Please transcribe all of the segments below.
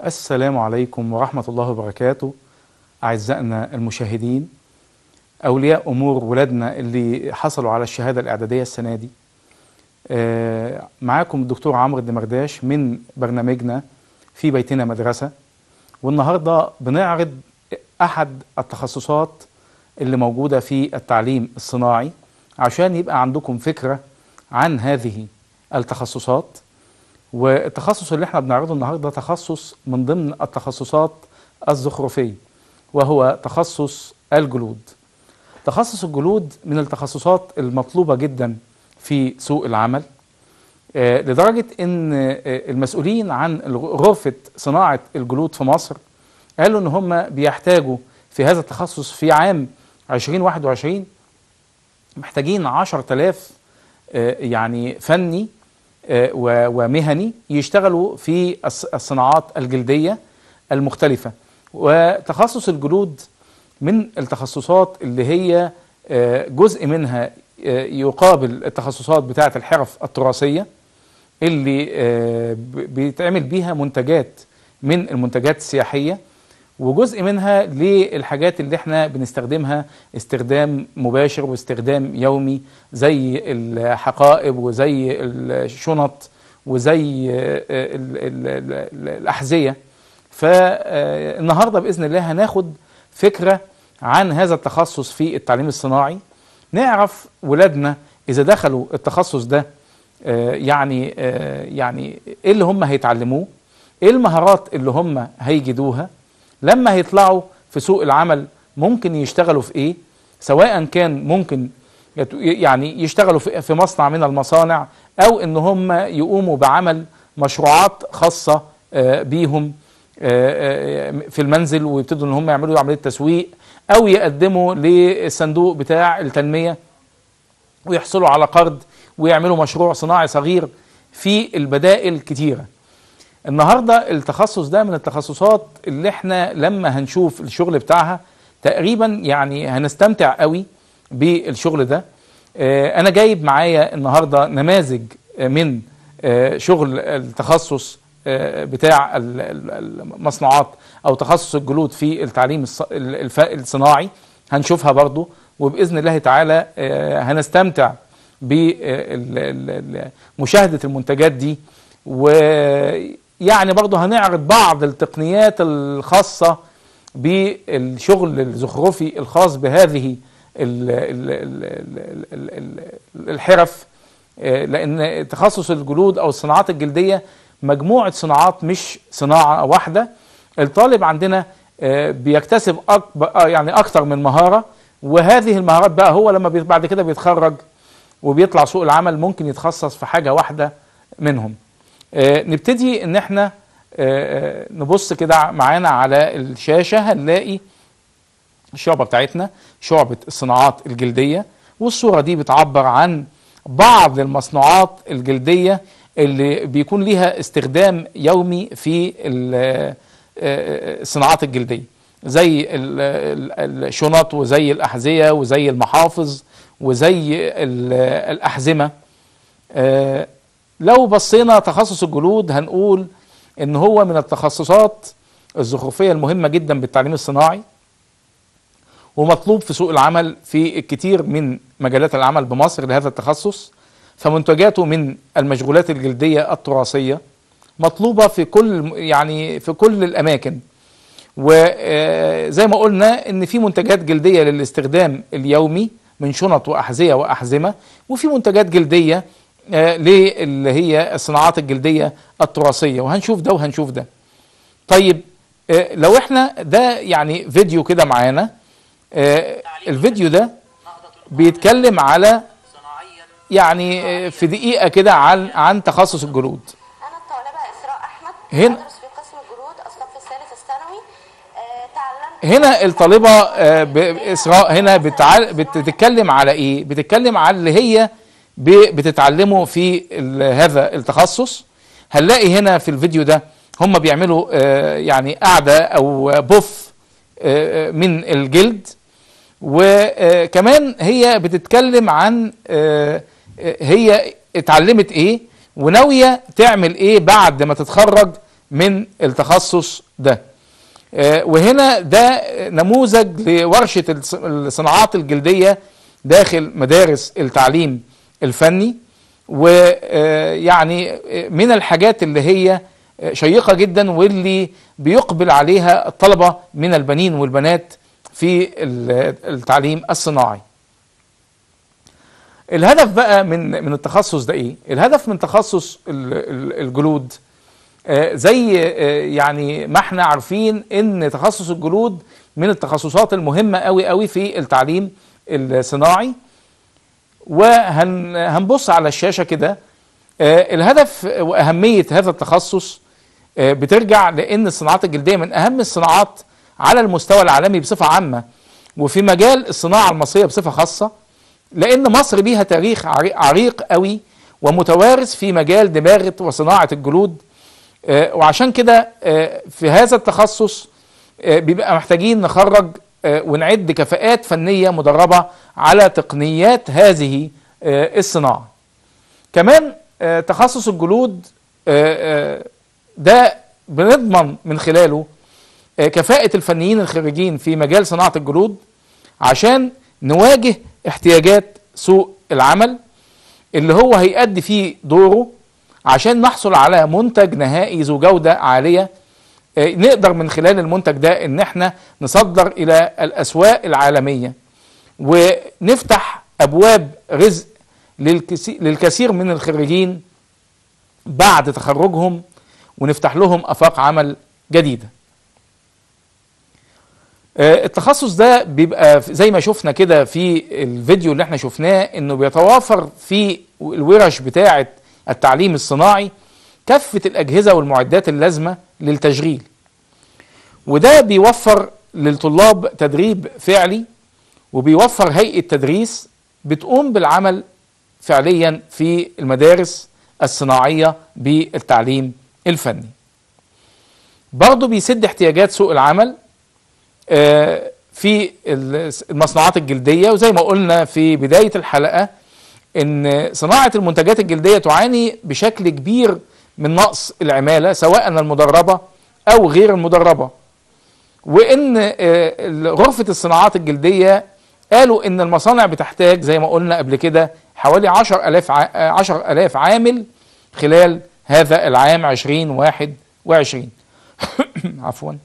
السلام عليكم ورحمة الله وبركاته أعزائنا المشاهدين أولياء أمور ولادنا اللي حصلوا على الشهادة الإعدادية السنة دي آه، معاكم الدكتور عمرو الدمرداش من برنامجنا في بيتنا مدرسة والنهاردة بنعرض أحد التخصصات اللي موجودة في التعليم الصناعي عشان يبقى عندكم فكرة عن هذه التخصصات والتخصص اللي احنا بنعرضه النهارده تخصص من ضمن التخصصات الزخرفية وهو تخصص الجلود تخصص الجلود من التخصصات المطلوبة جدا في سوق العمل آه، لدرجة ان آه، المسؤولين عن غرفة صناعة الجلود في مصر قالوا ان هم بيحتاجوا في هذا التخصص في عام 2021 محتاجين 10000 آه، يعني فني آه، و- ومهني يشتغلوا في الص- الصناعات الجلدية المختلفة وتخصص الجلود من التخصصات اللي هي آه، جزء منها آه، يقابل التخصصات بتاعة الحرف التراثية اللي آه، ب- بيتعمل بيها منتجات من المنتجات السياحية وجزء منها للحاجات اللي احنا بنستخدمها استخدام مباشر واستخدام يومي زي الحقائب وزي الشنط وزي آه، ال- ال- ال- الأحذية فالنهارده بإذن الله هناخد فكرة عن هذا التخصص في التعليم الصناعي نعرف ولادنا إذا دخلوا التخصص ده آه، يعني آه، يعني ايه اللي هم هيتعلموه ايه المهارات اللي هم هيجدوها لما هيطلعوا في سوق العمل ممكن يشتغلوا في ايه سواء كان ممكن يت- يعني يشتغلوا في في مصنع من المصانع او ان هم يقوموا بعمل مشروعات خاصة آه، بيهم آه، آه، في المنزل ويبتدوا ان هم يعملوا عملية تسويق او يقدموا للصندوق بتاع التنمية ويحصلوا على قرض ويعملوا مشروع صناعي صغير في البدائل كتيرة النهاردة التخصص ده من التخصصات اللي احنا لما هنشوف الشغل بتاعها تقريبا يعني هنستمتع قوي بالشغل ده آه، انا جايب معايا النهاردة نماذج آه، من آه، شغل التخصص آه، بتاع ال- ال- المصنوعات او تخصص الجلود في التعليم الص- الف- الصناعي هنشوفها برضو وباذن الله تعالى آه، هنستمتع بمشاهده المنتجات دي ويعني برضو هنعرض بعض التقنيات الخاصه بالشغل الزخرفي الخاص بهذه ال- ال- ال- ال- ال- الحرف آه، لان تخصص الجلود او الصناعات الجلديه مجموعه صناعات مش صناعه واحده الطالب عندنا آه، بيكتسب أكبر آه، يعني اكتر من مهاره وهذه المهارات بقى هو لما بي- بعد كده بيتخرج وبيطلع سوق العمل ممكن يتخصص في حاجه واحده منهم آه، نبتدي ان احنا آه، آه، نبص كده معانا على الشاشه هنلاقي الشعبة بتاعتنا شعبة الصناعات الجلدية والصورة دي بتعبر عن بعض المصنوعات الجلدية اللي بيكون ليها استخدام يومي في ال- آه، الصناعات الجلدية زي ال- ال- الشنط وزي الأحذية وزي المحافظ وزي ال- الأحزمة آه، لو بصينا تخصص الجلود هنقول ان هو من التخصصات الزخرفية المهمة جدا بالتعليم الصناعي ومطلوب في سوق العمل في الكثير من مجالات العمل بمصر لهذا التخصص فمنتجاته من المشغولات الجلدية التراثية مطلوبة في كل يعني في كل الأماكن وزي ما قلنا ان في منتجات جلدية للاستخدام اليومي من شنط وأحذية وأحزمة وفي منتجات جلدية آه، للي هي الصناعات الجلدية التراثية وهنشوف ده وهنشوف ده طيب آه، لو احنا ده يعني فيديو كده معانا آه، الفيديو ده بيتكلم على يعني آه، في دقيقة كده عن عن تخصص الجلود أنا الطالبة إسراء أحمد هنا- بدرس في قسم الجلود الصف الثالث الثانوي آه، تعلمت هنا الطالبة آه، ب- إسراء هنا بتعال بتتكلم على إيه؟ بتتكلم على اللي هي ب- بتتعلمه في ال- هذا التخصص هنلاقي هنا في الفيديو ده هم بيعملوا آه، يعني قاعدة أو بف آه، من الجلد وكمان هي بتتكلم عن آه، آه، هي اتعلمت ايه وناويه تعمل ايه بعد ما تتخرج من التخصص ده آه، وهنا ده نموذج لورشة الص- الصناعات الجلدية داخل مدارس التعليم الفني ويعني من الحاجات اللي هي شيقة جدا واللي بيقبل عليها الطلبة من البنين والبنات في ال- التعليم الصناعي الهدف بقى من من التخصص ده ايه الهدف من تخصص ال- ال- الجلود آه، زي آه، يعني ما احنا عارفين ان تخصص الجلود من التخصصات المهمة قوي قوي في التعليم الصناعي وهنبص على الشاشة كده آه، الهدف وأهمية هذا التخصص آه، بترجع لأن الصناعات الجلدية من أهم الصناعات على المستوى العالمي بصفة عامة وفي مجال الصناعة المصرية بصفة خاصة لأن مصر ليها تاريخ عري- عريق قوي ومتوارث في مجال دماغة وصناعة الجلود آه، وعشان كده آه، في هذا التخصص آه، بيبقى محتاجين نخرج آه، ونعد كفاءات فنية مدربة على تقنيات هذه آه، الصناعة كمان آه، تخصص الجلود آه، آه، ده بنضمن من خلاله آه، كفاءة الفنيين الخريجين في مجال صناعة الجلود عشان نواجه احتياجات سوق العمل اللي هو هيأدي فيه دوره عشان نحصل على منتج نهائي ذو جودة عالية آه، نقدر من خلال المنتج ده ان احنا نصدر الى الاسواق العالمية ونفتح ابواب رزق للكسي- للكثير من الخريجين بعد تخرجهم ونفتح لهم افاق عمل جديده آه، التخصص ده بيبقى في- زي ما شفنا كده في الفيديو اللي احنا شفناه انه بيتوافر في الورش بتاعه التعليم الصناعي كافه الاجهزه والمعدات اللازمه للتشغيل وده بيوفر للطلاب تدريب فعلي وبيوفر هيئه تدريس بتقوم بالعمل فعليا في المدارس الصناعيه بالتعليم الفني برضه بيسد احتياجات سوق العمل آه، في المصنوعات الجلديه وزي ما قلنا في بدايه الحلقه ان صناعه المنتجات الجلديه تعاني بشكل كبير من نقص العماله سواء المدربه او غير المدربه وان آه، غرفه الصناعات الجلديه قالوا ان المصانع بتحتاج زي ما قلنا قبل كده حوالي 10000 10000 عامل خلال هذا العام 2021 عفوا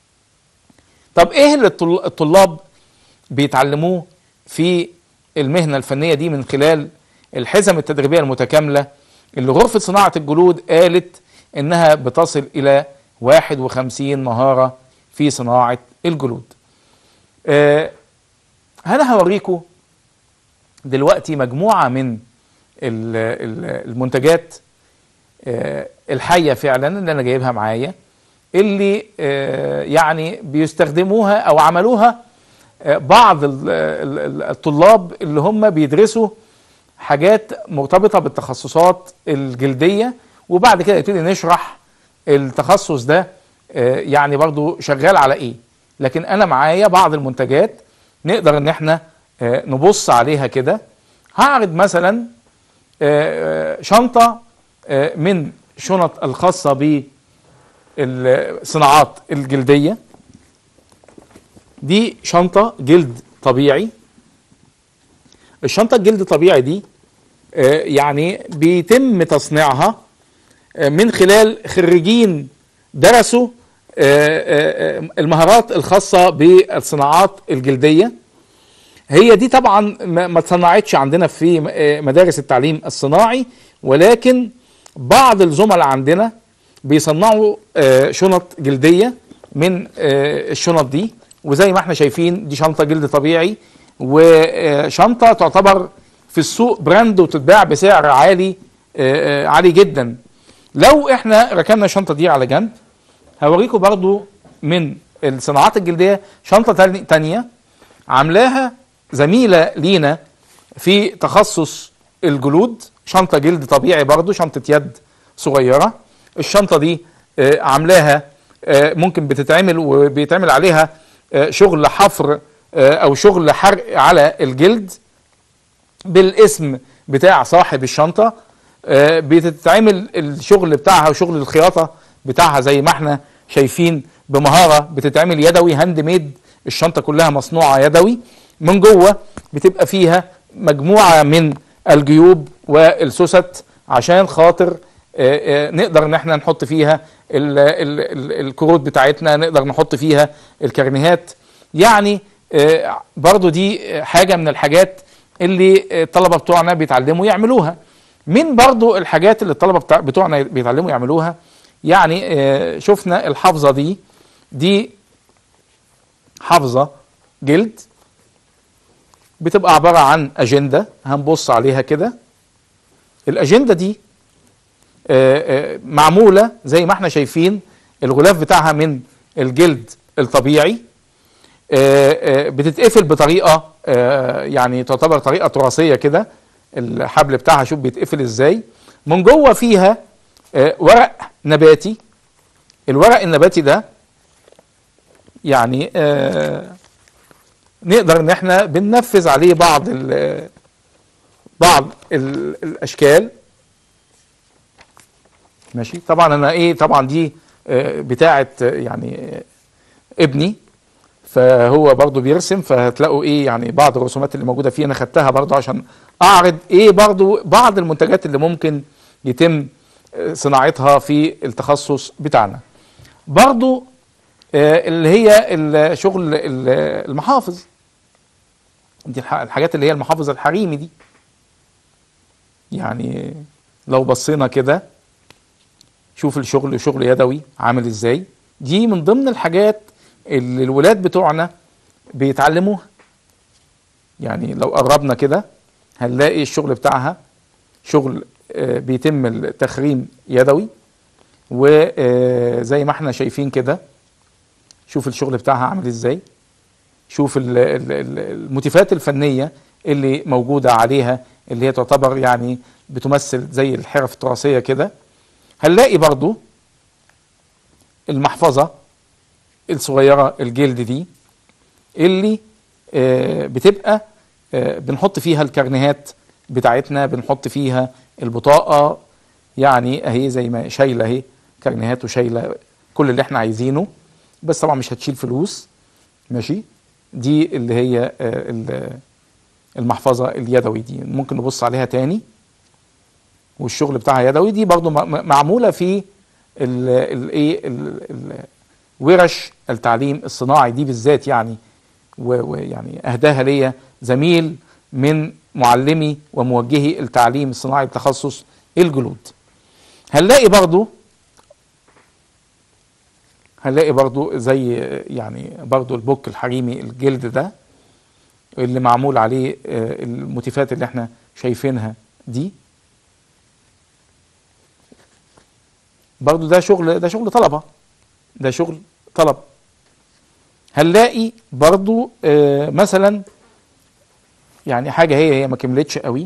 طب ايه اللي الطل- الطلاب بيتعلموه في المهنة الفنية دي من خلال الحزم التدريبية المتكاملة اللي غرفة صناعة الجلود قالت انها بتصل الى 51 مهارة في صناعة الجلود آه انا هوريكم دلوقتي مجموعة من ال- ال- المنتجات آه، الحية فعلا اللي انا جايبها معايا اللي آه، يعني بيستخدموها او عملوها آه، بعض ال- ال- ال- الطلاب اللي هم بيدرسوا حاجات مرتبطة بالتخصصات الجلدية وبعد كده يبتدي نشرح التخصص ده آه، يعني برضو شغال على ايه لكن انا معايا بعض المنتجات نقدر ان احنا آه، نبص عليها كده هعرض مثلا آه، آه، شنطة آه، من شنط الخاصة بالصناعات الجلدية دي شنطة جلد طبيعي الشنطة الجلد طبيعي دي آه، يعني بيتم تصنيعها آه، من خلال خريجين درسوا آه، آه، آه، المهارات الخاصة بالصناعات الجلدية هي دي طبعا ما ما اتصنعتش عندنا في آه، مدارس التعليم الصناعي ولكن بعض الزملاء عندنا بيصنعوا آه، شنط جلدية من آه، الشنط دي وزي ما احنا شايفين دي شنطة جلد طبيعي وشنطة تعتبر في السوق براند وتتباع بسعر عالي آه، آه، عالي جدا لو احنا ركننا الشنطة دي على جنب هوريكم برضو من الصناعات الجلدية شنطة تاني- تانية عاملاها زميلة لينا في تخصص الجلود شنطة جلد طبيعي برضو شنطة يد صغيرة الشنطة دي آه، عاملاها آه، ممكن بتتعمل وبيتعمل عليها آه، شغل حفر آه، او شغل حرق على الجلد بالاسم بتاع صاحب الشنطة آه، بتتعمل الشغل بتاعها وشغل الخياطة بتاعها زي ما احنا شايفين بمهاره بتتعمل يدوي هاند ميد الشنطه كلها مصنوعه يدوي من جوه بتبقى فيها مجموعه من الجيوب والسوست عشان خاطر آه، آه، نقدر ان احنا نحط فيها ال- ال- ال- الكروت بتاعتنا نقدر نحط فيها الكارنيهات يعني آه، برضو دي آه، حاجه من الحاجات اللي آه، الطلبه بتوعنا بيتعلموا يعملوها من برضو الحاجات اللي الطلبه بتاع- بتوعنا بيتعلموا يعملوها يعني آه، شفنا الحافظه دي دي حافظه جلد بتبقى عباره عن اجنده هنبص عليها كده الاجنده دي آه، آه، معموله زي ما احنا شايفين الغلاف بتاعها من الجلد الطبيعي آه، آه، بتتقفل بطريقه آه، يعني تعتبر طريقه تراثيه كده الحبل بتاعها شوف بيتقفل ازاي من جوه فيها آه، ورق نباتي الورق النباتي ده يعني آه، نقدر ان احنا بننفذ عليه بعض ال بعض ال الاشكال ماشي طبعا انا ايه طبعا دي آه، بتاعه آه، يعني آه، ابني فهو برضو بيرسم فهتلاقوا ايه يعني بعض الرسومات اللي موجوده فيه انا خدتها برضو عشان اعرض ايه برضو بعض المنتجات اللي ممكن يتم آه، صناعتها في التخصص بتاعنا برضو آه، اللي هي الشغل ال- المحافظ دي الح- الحاجات اللي هي المحافظ الحريمي دي يعني لو بصينا كده شوف الشغل شغل يدوي عامل ازاي دي من ضمن الحاجات اللي الولاد بتوعنا بيتعلموها يعني لو قربنا كده هنلاقي الشغل بتاعها شغل آه، بيتم التخريم يدوي وزي ما احنا شايفين كده شوف الشغل بتاعها عامل ازاي شوف ال- ال- ال- الموتيفات الفنية اللي موجودة عليها اللي هي تعتبر يعني بتمثل زي الحرف التراثية كده هنلاقي برضو المحفظة الصغيرة الجلد دي اللي آه، بتبقى آه، بنحط فيها الكارنيهات بتاعتنا بنحط فيها البطاقة يعني اهي زي ما شايلة اهي كارنيهات وشايلة كل اللي احنا عايزينه بس طبعا مش هتشيل فلوس ماشي دي اللي هي آه، ال- المحفظة اليدوي دي ممكن نبص عليها تاني والشغل بتاعها يدوي دي برضو م- م- معمولة في الايه ورش التعليم الصناعي دي بالذات يعني و- ويعني اهداها ليا زميل من معلمي وموجهي التعليم الصناعي بتخصص الجلود هنلاقي برضو هنلاقي برضو زي يعني برضو البوك الحريمي الجلد ده اللي معمول عليه آه، الموتيفات اللي احنا شايفينها دي برضو ده شغل ده شغل طلبة ده شغل طلب هنلاقي برضو آه، مثلا يعني حاجة هي هي ما كملتش قوي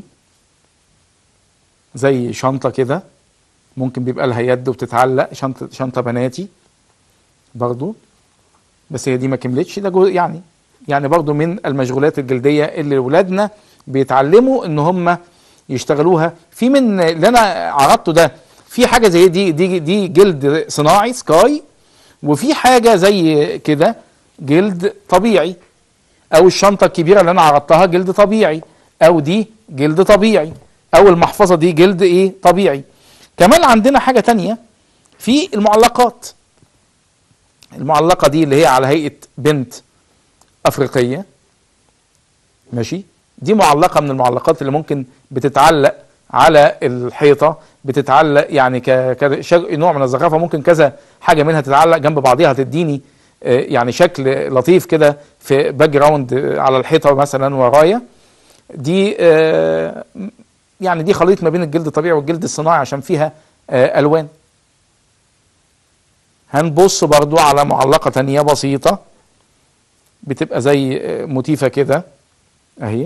زي شنطة كده ممكن بيبقى لها يد وبتتعلق شنطة شنطة بناتي برضو بس هي دي ما كملتش ده جو يعني يعني برضو من المشغولات الجلدية اللي ولادنا بيتعلموا ان هم يشتغلوها في من اللي انا عرضته ده في حاجة زي دي دي دي جلد صناعي سكاي وفي حاجة زي كده جلد طبيعي او الشنطة الكبيرة اللي انا عرضتها جلد طبيعي او دي جلد طبيعي او المحفظة دي جلد ايه طبيعي كمان عندنا حاجة تانية في المعلقات المعلقة دي اللي هي على هيئة بنت أفريقية ماشي دي معلقة من المعلقات اللي ممكن بتتعلق على الحيطة بتتعلق يعني ك... ك... شج- نوع من الزخرفة ممكن كذا حاجة منها تتعلق جنب بعضيها تديني آه، يعني شكل لطيف كده في باك جراوند آه، على الحيطة مثلا ورايا دي آه، يعني دي خليط ما بين الجلد الطبيعي والجلد الصناعي عشان فيها آه، ألوان هنبص برضو على معلقة تانية بسيطة بتبقى زي آه، موتيفة كده اهي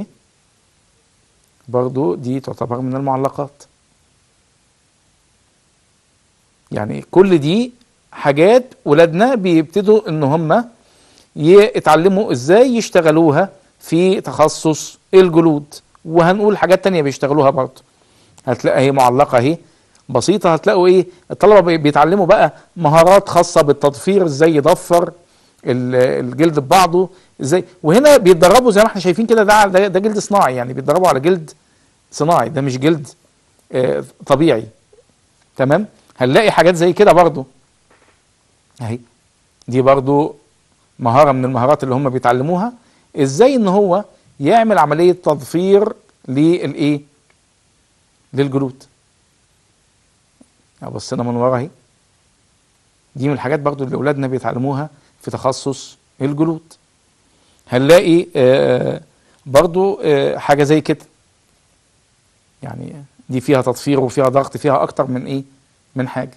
برضو دي تعتبر من المعلقات يعني كل دي حاجات ولادنا بيبتدوا ان هم يتعلموا ازاي يشتغلوها في تخصص الجلود وهنقول حاجات تانية بيشتغلوها برضو هتلاقي اهي معلقة اهي بسيطه هتلاقوا ايه الطلبه بي- بيتعلموا بقى مهارات خاصه بالتضفير ازاي يضفر ال- الجلد ببعضه ازاي وهنا بيتدربوا زي ما احنا شايفين كده ده ده ده جلد صناعي يعني بيتدربوا على جلد صناعي ده مش جلد آه، طبيعي تمام هنلاقي حاجات زي كده برضو اهي دي برضو مهارة من المهارات اللي هم بيتعلموها ازاي ان هو يعمل عملية تضفير للايه للجلود بصينا من ورا اهي دي من الحاجات برضو اللي اولادنا بيتعلموها في تخصص الجلود هنلاقي آه برضو آه حاجة زي كده يعني دي فيها تضفير وفيها ضغط فيها اكتر من ايه من حاجة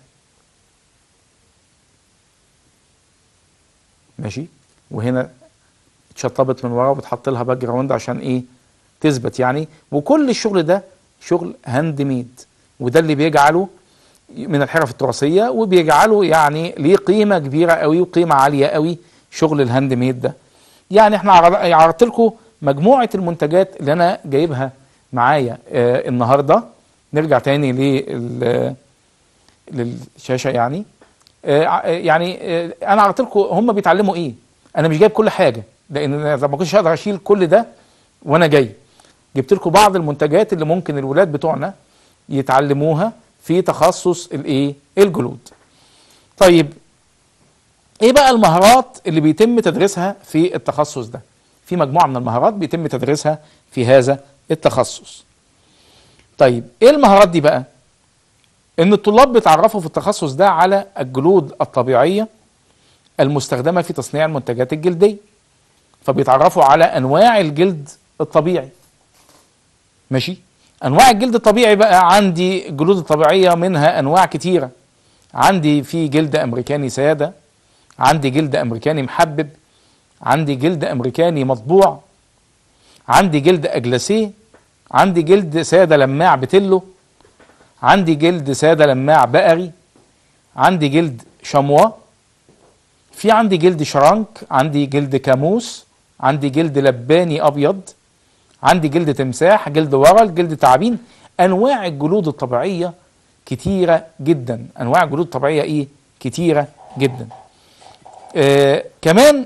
ماشي وهنا اتشطبت من ورا وبتحط لها باك جراوند عشان ايه تثبت يعني وكل الشغل ده شغل هاند ميد وده اللي بيجعله من الحرف التراثيه وبيجعله يعني ليه قيمه كبيره قوي وقيمه عاليه قوي شغل الهاند ميد ده يعني احنا عرض- عرضت لكم مجموعه المنتجات اللي انا جايبها معايا آه النهارده نرجع تاني لل للشاشه يعني آه، ع- آه، يعني آه، انا عرضت لكم هم بيتعلموا ايه انا مش جايب كل حاجه لان انا ما كنتش هقدر اشيل كل ده وانا جاي جبت لكم بعض المنتجات اللي ممكن الولاد بتوعنا يتعلموها في تخصص الايه الجلود طيب ايه بقى المهارات اللي بيتم تدريسها في التخصص ده في مجموعه من المهارات بيتم تدريسها في هذا التخصص طيب ايه المهارات دي بقى ان الطلاب بيتعرفوا في التخصص ده على الجلود الطبيعيه المستخدمه في تصنيع المنتجات الجلديه فبيتعرفوا على انواع الجلد الطبيعي ماشي انواع الجلد الطبيعي بقى عندي الجلود الطبيعيه منها انواع كتيره عندي في جلد امريكاني ساده عندي جلد امريكاني محبب عندي جلد امريكاني مطبوع عندي جلد اجلاسيه عندي جلد ساده لماع بتلو عندي جلد ساده لماع بقري عندي جلد شموا في عندي جلد شرنك عندي جلد كاموس عندي جلد لباني ابيض عندي جلد تمساح جلد ورل جلد تعابين انواع الجلود الطبيعيه كتيره جدا انواع الجلود الطبيعيه ايه كتيره جدا آه كمان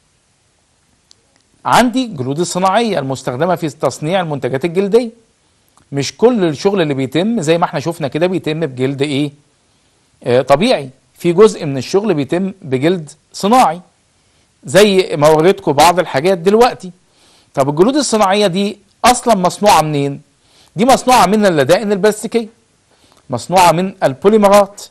عندي جلود الصناعيه المستخدمه في تصنيع المنتجات الجلديه مش كل الشغل اللي بيتم زي ما احنا شفنا كده بيتم بجلد ايه آه طبيعي في جزء من الشغل بيتم بجلد صناعي زي ما وريتكم بعض الحاجات دلوقتي طب الجلود الصناعيه دي اصلا مصنوعه منين دي مصنوعه من اللدائن البلاستيكيه مصنوعه من البوليمرات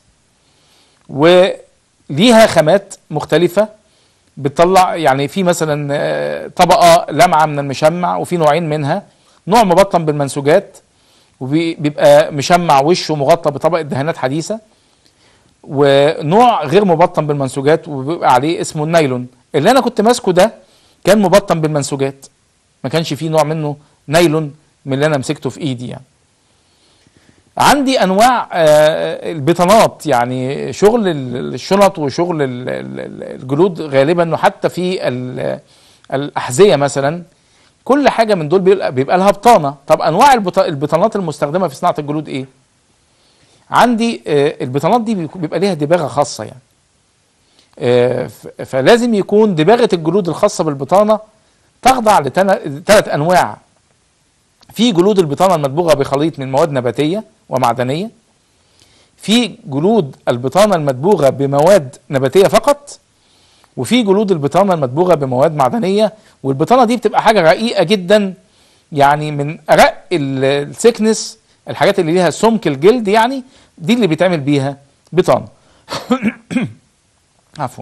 وليها خامات مختلفه بتطلع يعني في مثلا آه، طبقه لمعه من المشمع وفي نوعين منها نوع مبطن بالمنسوجات وبيبقى مشمع وشه مغطى بطبقه دهانات حديثه ونوع غير مبطن بالمنسوجات وبيبقى عليه اسمه النايلون اللي انا كنت ماسكه ده كان مبطن بالمنسوجات ما كانش فيه نوع منه نايلون من اللي انا مسكته في ايدي يعني عندي انواع آه، البطانات يعني شغل ال- الشنط وشغل ال- ال- الجلود غالبا وحتى في ال- الاحذيه مثلا كل حاجه من دول بيبقى, بيبقى لها بطانه طب انواع البط- البطانات المستخدمه في صناعه الجلود ايه عندي آه، البطانات دي بيكون- بيبقى ليها دباغه خاصه يعني آه، ف- فلازم يكون دباغه الجلود الخاصه بالبطانه تخضع لثلاث انواع في جلود البطانه المدبوغه بخليط من مواد نباتيه ومعدنيه في جلود البطانه المدبوغه بمواد نباتيه فقط وفي جلود البطانه المدبوغه بمواد معدنيه والبطانه دي بتبقى حاجه رقيقه جدا يعني من ارق ال- السكنس الحاجات اللي ليها سمك الجلد يعني دي اللي بيتعمل بيها بطانه عفوا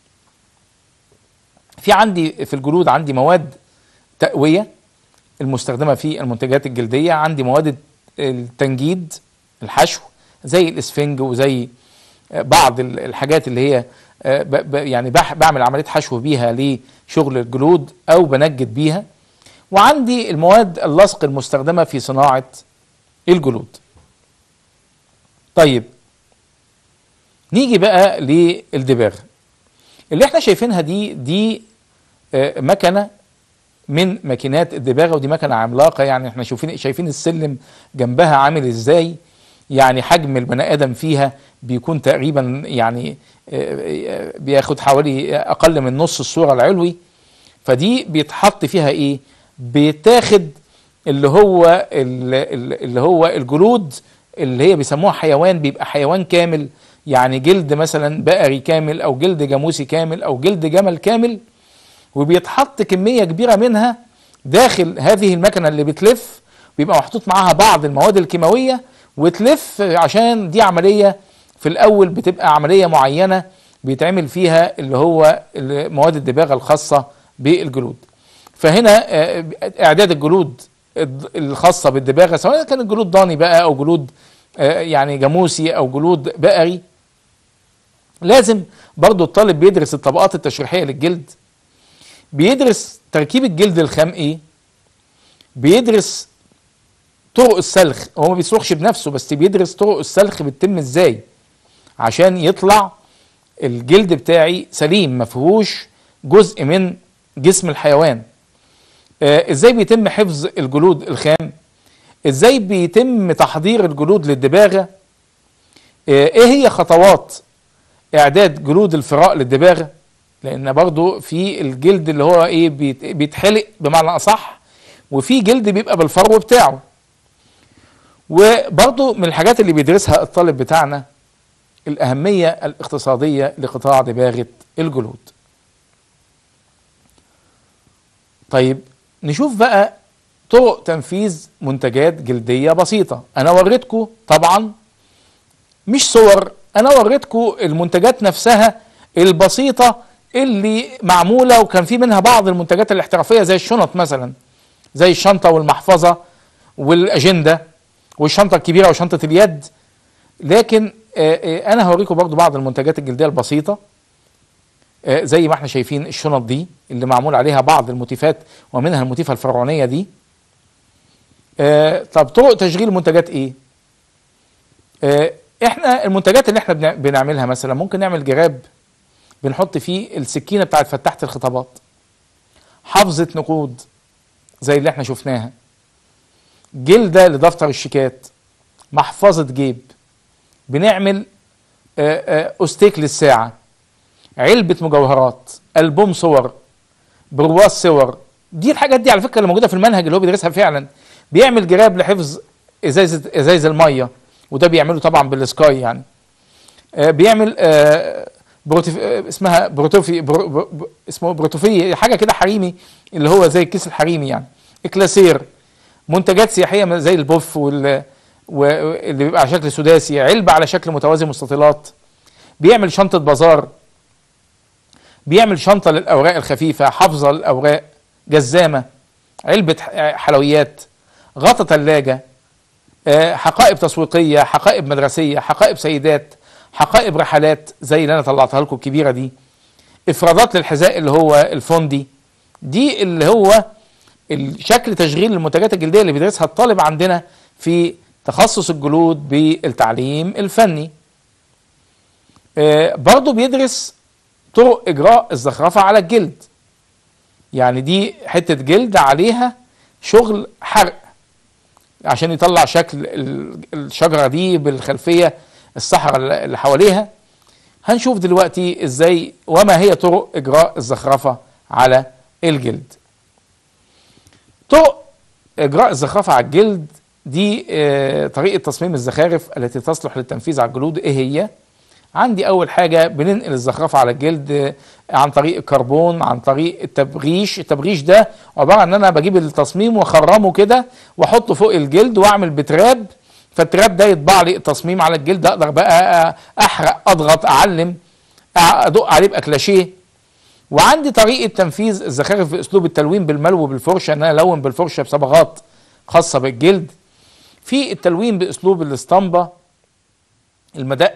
في عندي في الجلود عندي مواد تقويه المستخدمه في المنتجات الجلديه عندي مواد التنجيد الحشو زي الاسفنج وزي بعض ال- الحاجات اللي هي آه، ب- ب- يعني بح- بعمل عمليه حشو بيها لشغل الجلود او بنجد بيها وعندي المواد اللصق المستخدمه في صناعه الجلود طيب نيجي بقى للدباغ اللي احنا شايفينها دي دي آه، مكنه من ماكينات الدباغه ودي مكنه عملاقه يعني احنا شايفين شايفين السلم جنبها عامل ازاي يعني حجم البني ادم فيها بيكون تقريبا يعني آه، آه، بياخد حوالي اقل من نص الصوره العلوي فدي بيتحط فيها ايه بيتاخد اللي هو ال- ال- اللي هو الجلود اللي هي بيسموها حيوان بيبقى حيوان كامل يعني جلد مثلا بقري كامل او جلد جاموسي كامل او جلد جمل كامل وبيتحط كميه كبيره منها داخل هذه المكنه اللي بتلف بيبقى محطوط معاها بعض المواد الكيماويه وتلف عشان دي عمليه في الاول بتبقى عمليه معينه بيتعمل فيها اللي هو مواد الدباغه الخاصه بالجلود فهنا آه، اعداد الجلود الض- الخاصه بالدباغه سواء كانت جلود ضاني بقى او جلود آه، يعني جاموسي او جلود بقري لازم برضو الطالب بيدرس الطبقات التشريحيه للجلد بيدرس تركيب الجلد الخام ايه بيدرس طرق السلخ هو ما بيسلخش بنفسه بس بيدرس طرق السلخ بتتم ازاي عشان يطلع الجلد بتاعي سليم ما فيهوش جزء من جسم الحيوان آه ازاي بيتم حفظ الجلود الخام ازاي بيتم تحضير الجلود للدباغه آه ايه هي خطوات اعداد جلود الفراء للدباغه لان برضو في الجلد اللي هو ايه بيت- بيتحلق بمعنى اصح وفي جلد بيبقى بالفرو بتاعه وبرضو من الحاجات اللي بيدرسها الطالب بتاعنا الأهمية الاقتصادية لقطاع دباغة الجلود طيب نشوف بقى طرق تنفيذ منتجات جلدية بسيطة أنا وريتكم طبعا مش صور أنا وريتكم المنتجات نفسها البسيطة اللي معمولة وكان في منها بعض المنتجات الاحترافية زي الشنط مثلا زي الشنطة والمحفظة والأجندة والشنطة الكبيرة وشنطة اليد لكن آه، آه، أنا هوريكم برضو بعض المنتجات الجلدية البسيطة آه، زي ما احنا شايفين الشنط دي اللي معمول عليها بعض الموتيفات ومنها الموتيفة الفرعونية دي آه، طب طرق تشغيل المنتجات ايه آه، احنا المنتجات اللي احنا بنع- بنعملها مثلا ممكن نعمل جراب بنحط فيه السكينة بتاعت فتحة الخطابات حافظة نقود زي اللي احنا شفناها جلدة لدفتر الشيكات محفظة جيب بنعمل آه، آه، أستيك للساعة علبة مجوهرات ألبوم صور برواز صور دي الحاجات دي على فكرة اللي موجودة في المنهج اللي هو بيدرسها فعلا بيعمل جراب لحفظ ازايز ازايز المية وده بيعمله طبعا بالسكاي يعني آه، بيعمل آه، بروتف... آه، اسمها بروتوفي برو... برو... ب- اسمه بروتوفي حاجة كده حريمي اللي هو زي الكيس الحريمي يعني اكلاسير منتجات سياحيه زي البوف وال واللي بيبقى على شكل سداسي علبه على شكل متوازي مستطيلات بيعمل شنطه بازار بيعمل شنطه للاوراق الخفيفه حافظه للاوراق جزامه علبه ح- حلويات غطا ثلاجه حقائب تسويقيه حقائب مدرسيه حقائب سيدات حقائب رحلات زي اللي انا طلعتها لكم الكبيره دي افرادات للحذاء اللي هو الفوندي دي اللي هو الشكل تشغيل المنتجات الجلديه اللي بيدرسها الطالب عندنا في تخصص الجلود بالتعليم الفني آه، برضو بيدرس طرق اجراء الزخرفه على الجلد يعني دي حته جلد عليها شغل حرق عشان يطلع شكل ال- الشجره دي بالخلفيه الصحراء اللي حواليها هنشوف دلوقتي ازاي وما هي طرق اجراء الزخرفه على الجلد طرق اجراء الزخرفه على الجلد دي آه، طريقه تصميم الزخارف التي تصلح للتنفيذ على الجلود ايه هي عندي اول حاجه بننقل الزخرفه على الجلد آه، عن طريق الكربون عن طريق التبغيش التبغيش ده عباره عن ان انا بجيب التصميم واخرمه كده واحطه فوق الجلد واعمل بتراب فالتراب ده يطبع لي التصميم على الجلد اقدر بقى احرق اضغط اعلم ادق عليه باكلاشيه وعندي طريقه تنفيذ الزخارف باسلوب التلوين بالملو بالفرشه ان انا الون بالفرشه بصبغات خاصه بالجلد في التلوين باسلوب الاسطمبه المدق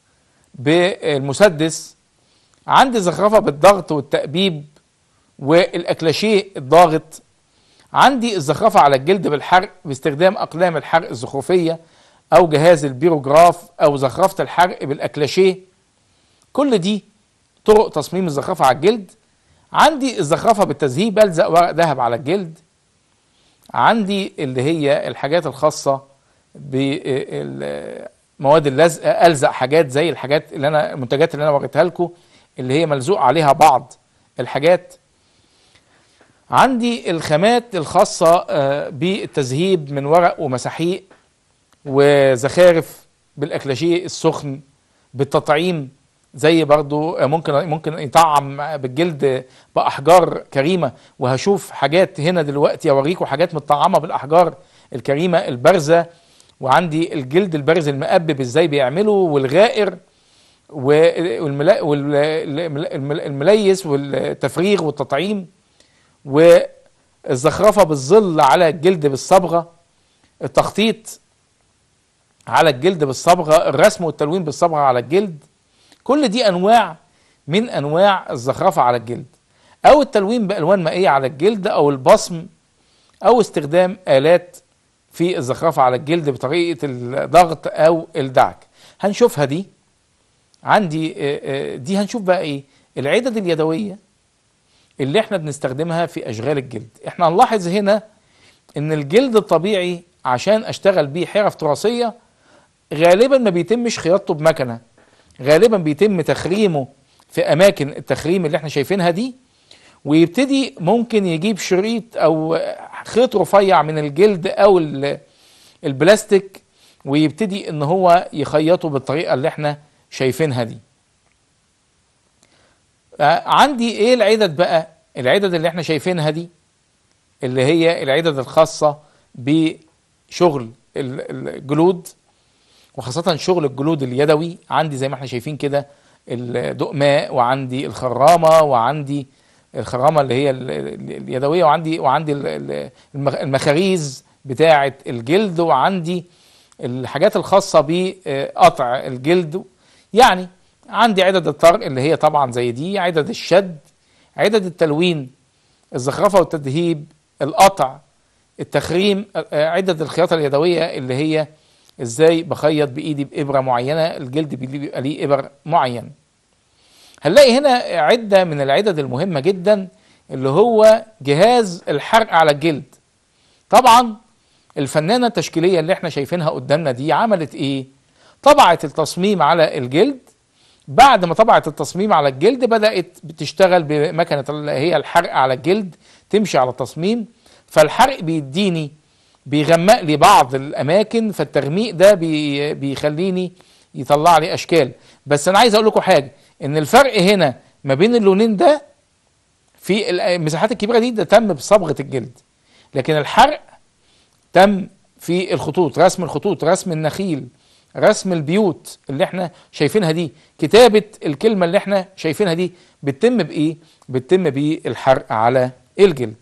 بالمسدس عندي زخرفه بالضغط والتأبيب والاكلاشيه الضاغط عندي الزخرفه على الجلد بالحرق باستخدام اقلام الحرق الزخرفيه او جهاز البيروجراف او زخرفه الحرق بالاكلاشيه كل دي طرق تصميم الزخرفه على الجلد عندي الزخرفه بالتذهيب بلزق ورق ذهب على الجلد عندي اللي هي الحاجات الخاصه بمواد اللزق الزق حاجات زي الحاجات اللي انا المنتجات اللي انا وريتها لكم اللي هي ملزوق عليها بعض الحاجات عندي الخامات الخاصة آه، بالتذهيب من ورق ومساحيق وزخارف بالأكلاشيه السخن بالتطعيم زي برضو آه، ممكن ممكن يطعم بالجلد بأحجار كريمة وهشوف حاجات هنا دلوقتي أوريكم حاجات متطعمة بالأحجار الكريمة البارزة وعندي الجلد البارز المقبب ازاي بيعمله والغائر والملا- والمل- المل- المليس والتفريغ والتطعيم والزخرفه بالظل على الجلد بالصبغه التخطيط على الجلد بالصبغه الرسم والتلوين بالصبغه على الجلد كل دي انواع من انواع الزخرفه على الجلد او التلوين بالوان مائيه على الجلد او البصم او استخدام الات في الزخرفه على الجلد بطريقه الضغط او الدعك هنشوفها دي عندي آه، آه، دي هنشوف بقى ايه العدد اليدويه اللي احنا بنستخدمها في اشغال الجلد احنا هنلاحظ هنا ان الجلد الطبيعي عشان اشتغل بيه حرف تراثيه غالبا ما بيتمش خياطته بمكنه غالبا بيتم تخريمه في اماكن التخريم اللي احنا شايفينها دي ويبتدي ممكن يجيب شريط او خيط رفيع من الجلد او ال- البلاستيك ويبتدي ان هو يخيطه بالطريقه اللي احنا شايفينها دي آه، عندي ايه العدد بقى العدد اللي احنا شايفينها دي اللي هي العدد الخاصة بشغل ال- الجلود وخاصة شغل الجلود اليدوي عندي زي ما احنا شايفين كده الدقماء وعندي الخرامة وعندي الخرامة اللي هي ال- ال- اليدوية وعندي وعندي ال- ال- المخ- المخاريز بتاعة الجلد وعندي الحاجات الخاصة بقطع الجلد يعني عندي عدد الطرق اللي هي طبعا زي دي عدد الشد عدد التلوين الزخرفة والتدهيب القطع التخريم آه، عدد الخياطة اليدوية اللي هي ازاي بخيط بايدي بابره معينه الجلد بيبقى ليه ابر معين هنلاقي هنا عده من العدد المهمه جدا اللي هو جهاز الحرق على الجلد طبعا الفنانه التشكيليه اللي احنا شايفينها قدامنا دي عملت ايه طبعت التصميم على الجلد بعد ما طبعت التصميم على الجلد بدات بتشتغل بمكنه اللي هي الحرق على الجلد تمشي على التصميم فالحرق بيديني بيغمق لي بعض الاماكن فالتغميق ده بي بيخليني يطلع لي اشكال بس انا عايز اقول لكم حاجه ان الفرق هنا ما بين اللونين ده في المساحات الكبيره دي ده تم بصبغه الجلد لكن الحرق تم في الخطوط رسم الخطوط رسم النخيل رسم البيوت اللي احنا شايفينها دي كتابه الكلمه اللي احنا شايفينها دي بتتم بايه بتتم بالحرق على الجلد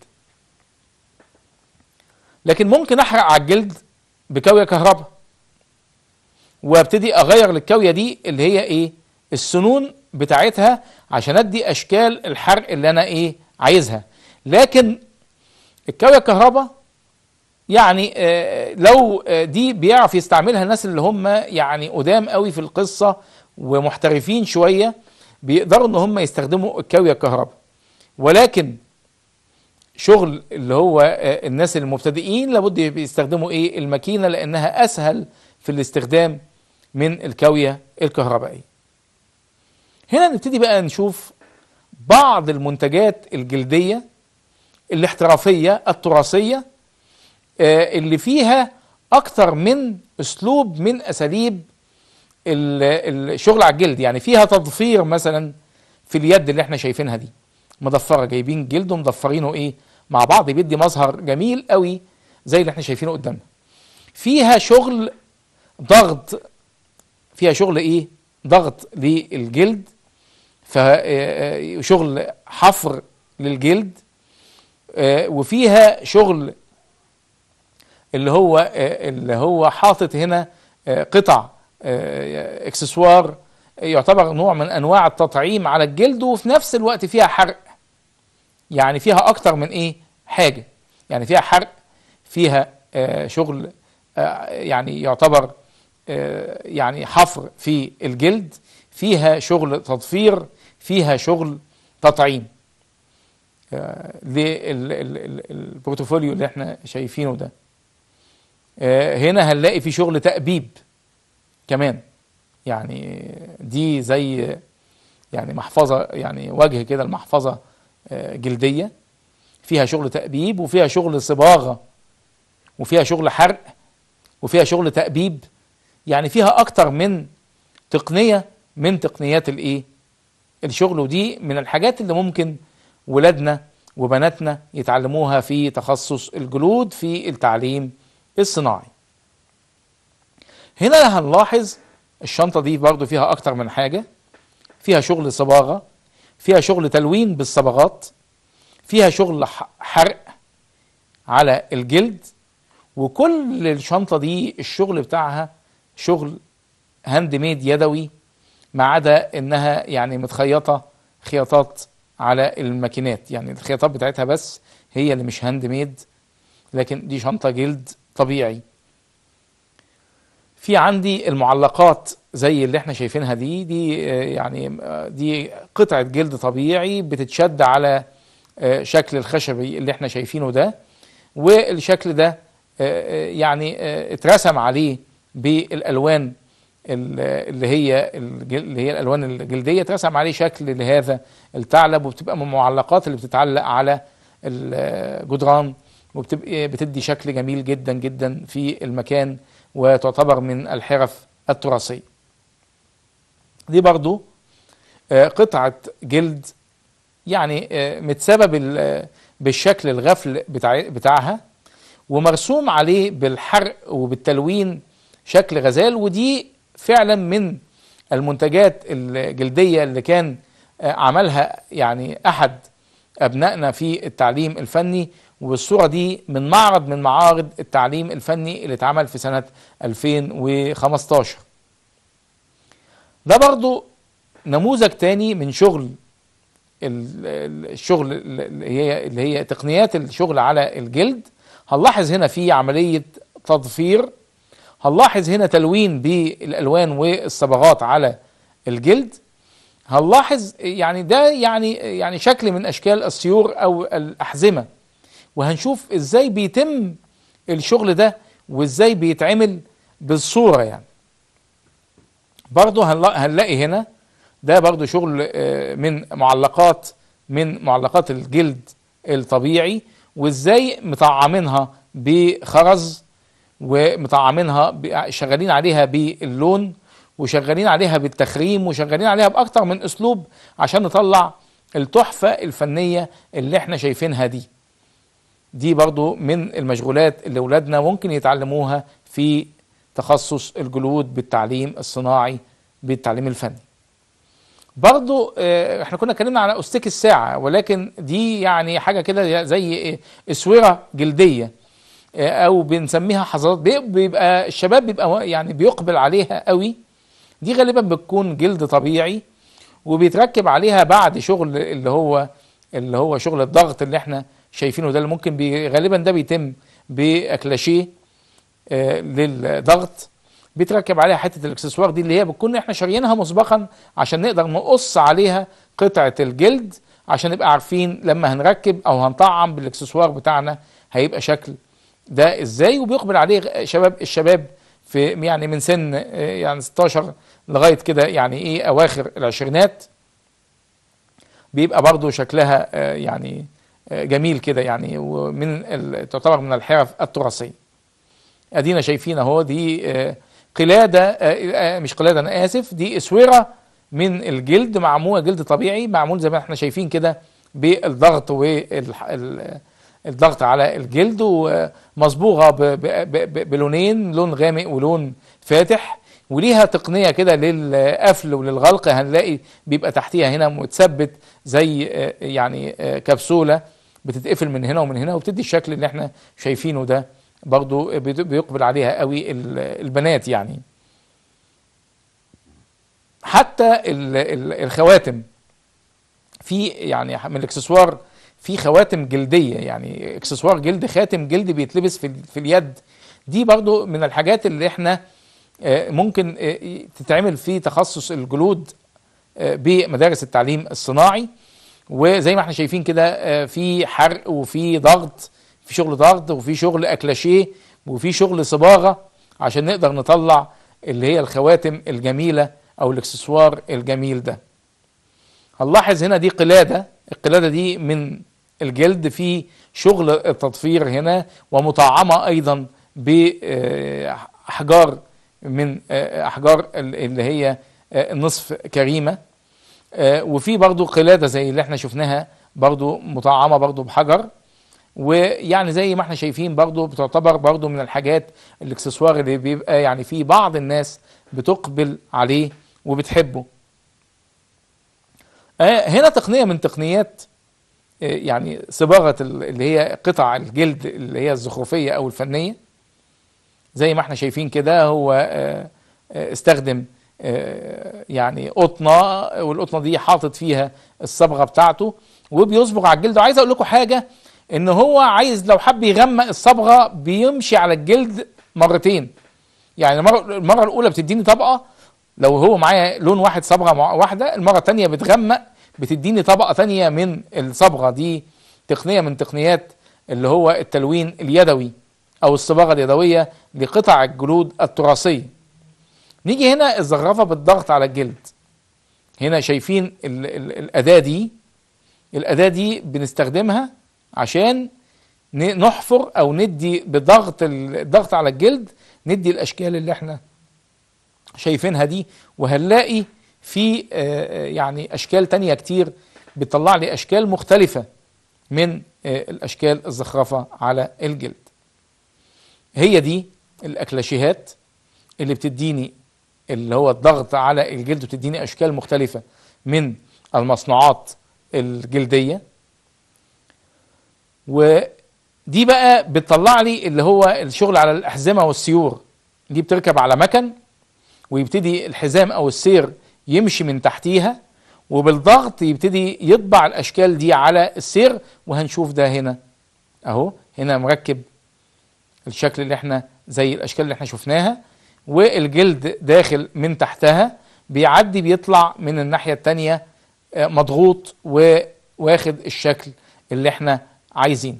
لكن ممكن احرق على الجلد بكاويه كهرباء وابتدي اغير للكاويه دي اللي هي ايه السنون بتاعتها عشان ادي اشكال الحرق اللي انا ايه عايزها لكن الكاويه الكهرباء يعني آه لو آه دي بيعرف يستعملها الناس اللي هم يعني قدام قوي في القصه ومحترفين شويه بيقدروا ان هم يستخدموا الكاويه الكهرباء ولكن شغل اللي هو آه الناس المبتدئين لابد بيستخدموا ايه الماكينه لانها اسهل في الاستخدام من الكاويه الكهربائيه هنا نبتدي بقى نشوف بعض المنتجات الجلديه الاحترافيه التراثيه آه اللي فيها اكتر من اسلوب من اساليب الشغل على الجلد يعني فيها تضفير مثلا في اليد اللي احنا شايفينها دي مضفره جايبين جلد ومضفرينه ايه مع بعض بيدي مظهر جميل قوي زي اللي احنا شايفينه قدامنا فيها شغل ضغط فيها شغل ايه ضغط للجلد فشغل حفر للجلد وفيها شغل اللي هو اللي هو حاطط هنا قطع اكسسوار يعتبر نوع من انواع التطعيم على الجلد وفي نفس الوقت فيها حرق يعني فيها اكتر من ايه حاجه يعني فيها حرق فيها آه شغل آه يعني يعتبر آه يعني حفر في الجلد فيها شغل تضفير فيها شغل تطعيم للبورتفوليو اللي احنا شايفينه ده آه، هنا هنلاقي في شغل تأبيب كمان يعني دي زي يعني محفظة يعني وجه كده المحفظة آه، جلدية فيها شغل تأبيب وفيها شغل صباغة وفيها شغل حرق وفيها شغل تأبيب يعني فيها أكتر من تقنية من تقنيات الإيه الشغل ودي من الحاجات اللي ممكن ولادنا وبناتنا يتعلموها في تخصص الجلود في التعليم الصناعي هنا هنلاحظ الشنطة دي برضو فيها أكتر من حاجة فيها شغل صباغة فيها شغل تلوين بالصبغات فيها شغل ح- حرق على الجلد وكل الشنطة دي الشغل بتاعها شغل هاند ميد يدوي ما عدا انها يعني متخيطة خياطات على الماكينات يعني الخياطات بتاعتها بس هي اللي مش هاند ميد لكن دي شنطة جلد طبيعي في عندي المعلقات زي اللي احنا شايفينها دي دي آه، يعني آه، دي قطعة جلد طبيعي بتتشد على آه، شكل الخشبي اللي احنا شايفينه ده والشكل ده آه، آه، يعني آه، اترسم عليه بالالوان ال- اللي هي الجل- اللي هي الالوان الجلديه اترسم عليه شكل لهذا الثعلب وبتبقى من المعلقات اللي بتتعلق على الجدران وبتبقى بتدي شكل جميل جدا جدا في المكان وتعتبر من الحرف التراثيه دي برضو آه، قطعه جلد يعني آه، متسابه بال- بالشكل الغفل بتاع بتاعها ومرسوم عليه بالحرق وبالتلوين شكل غزال ودي فعلا من المنتجات الجلديه اللي كان آه، عملها يعني احد ابنائنا في التعليم الفني والصوره دي من معرض من معارض التعليم الفني اللي اتعمل في سنه 2015 ده برضو نموذج تاني من شغل ال- ال- الشغل اللي هي اللي هي تقنيات الشغل على الجلد هنلاحظ هنا في عملية تضفير هنلاحظ هنا تلوين بالالوان والصبغات على الجلد هنلاحظ يعني ده يعني يعني شكل من اشكال السيور او الاحزمه وهنشوف ازاي بيتم الشغل ده وازاي بيتعمل بالصوره يعني برضه هنلا- هنلاقي هنا ده برضه شغل آه، من معلقات من معلقات الجلد الطبيعي وازاي مطعمينها بخرز ومطعمينها ب- شغالين عليها باللون وشغالين عليها بالتخريم وشغالين عليها باكتر من اسلوب عشان نطلع التحفه الفنيه اللي احنا شايفينها دي دي برضو من المشغولات اللي اولادنا ممكن يتعلموها في تخصص الجلود بالتعليم الصناعي بالتعليم الفني برضو آه، احنا كنا اتكلمنا على استيك الساعة ولكن دي يعني حاجة كده زي إيه؟ اسورة جلدية آه، او بنسميها حظاظات بي- بيبقى الشباب بيبقى يعني بيقبل عليها قوي دي غالبا بتكون جلد طبيعي وبيتركب عليها بعد شغل اللي هو اللي هو شغل الضغط اللي احنا شايفينه ده اللي ممكن بي غالبا ده بيتم باكلاشيه آه، للضغط بيتركب عليها حته الاكسسوار دي اللي هي بتكون احنا شاريينها مسبقا عشان نقدر نقص عليها قطعه الجلد عشان نبقى عارفين لما هنركب او هنطعم بالاكسسوار بتاعنا هيبقى شكل ده ازاي وبيقبل عليه شباب الشباب في يعني من سن آه، يعني 16 لغايه كده يعني ايه اواخر العشرينات بيبقى برضو شكلها آه، يعني آه، جميل كده يعني ومن ال- تعتبر من الحرف التراثيه ادينا شايفين اهو دي آه، قلاده آه، آه، مش قلاده انا اسف دي اسوره من الجلد معموله جلد طبيعي معمول زي ما احنا شايفين كده بالضغط والضغط على الجلد ومصبوغه ب- ب- ب- بلونين لون غامق ولون فاتح وليها تقنيه كده للقفل وللغلق هنلاقي بيبقى تحتيها هنا متثبت زي آه، يعني آه، كبسوله بتتقفل من هنا ومن هنا وبتدي الشكل اللي احنا شايفينه ده برضو بي- بيقبل عليها قوي ال- البنات يعني حتى ال- ال- الخواتم في يعني من الاكسسوار في خواتم جلديه يعني اكسسوار جلد خاتم جلد بيتلبس في ال- في اليد دي برضو من الحاجات اللي احنا آه، ممكن آه، تتعمل في تخصص الجلود آه، بمدارس التعليم الصناعي وزي ما احنا شايفين كده آه، في حرق وفي ضغط في شغل ضغط وفي شغل اكلاشيه وفي شغل صباغه عشان نقدر نطلع اللي هي الخواتم الجميله او الاكسسوار الجميل ده هنلاحظ هنا دي قلاده القلاده دي من الجلد في شغل التضفير هنا ومطعمه ايضا باحجار من آه، احجار ال- اللي هي آه، النصف كريمه آه، وفي برضو قلاده زي اللي احنا شفناها برضو مطعمه برضو بحجر ويعني زي ما احنا شايفين برضو بتعتبر برضو من الحاجات الاكسسوار اللي بيبقى يعني في بعض الناس بتقبل عليه وبتحبه آه، هنا تقنية من تقنيات آه، يعني صباغة ال- اللي هي قطع الجلد اللي هي الزخرفية أو الفنية زي ما احنا شايفين كده هو آه، آه، استخدم آه، يعني قطنة والقطنة دي حاطط فيها الصبغة بتاعته وبيصبغ على الجلد وعايز اقول لكم حاجة ان هو عايز لو حب يغمق الصبغة بيمشي على الجلد مرتين يعني المرة, المرة الأولى بتديني طبقة لو هو معايا لون واحد صبغة مع- واحدة المرة التانية بتغمق بتديني طبقة تانية من الصبغة دي تقنية من تقنيات اللي هو التلوين اليدوي أو الصباغة اليدوية لقطع الجلود التراثية نيجي هنا الزخرفة بالضغط على الجلد هنا شايفين ال ال الأداة دي الأداة دي بنستخدمها عشان ن- نحفر أو ندي بضغط ال- الضغط على الجلد ندي الأشكال اللي احنا شايفينها دي وهنلاقي في آه، آه، يعني أشكال تانية كتير بتطلع لي أشكال مختلفة من آه، الأشكال الزخرفة على الجلد هي دي الأكلاشيهات اللي بتديني اللي هو الضغط على الجلد وتديني أشكال مختلفة من المصنوعات الجلدية ودي بقى بتطلع لي اللي هو الشغل على الأحزمة والسيور دي بتركب على مكن ويبتدي الحزام أو السير يمشي من تحتيها وبالضغط يبتدي يطبع الأشكال دي على السير وهنشوف ده هنا أهو هنا مركب الشكل اللي احنا زي الأشكال اللي احنا شفناها والجلد داخل من تحتها بيعدي بيطلع من الناحية التانية آه، مضغوط وواخد الشكل اللي احنا عايزينه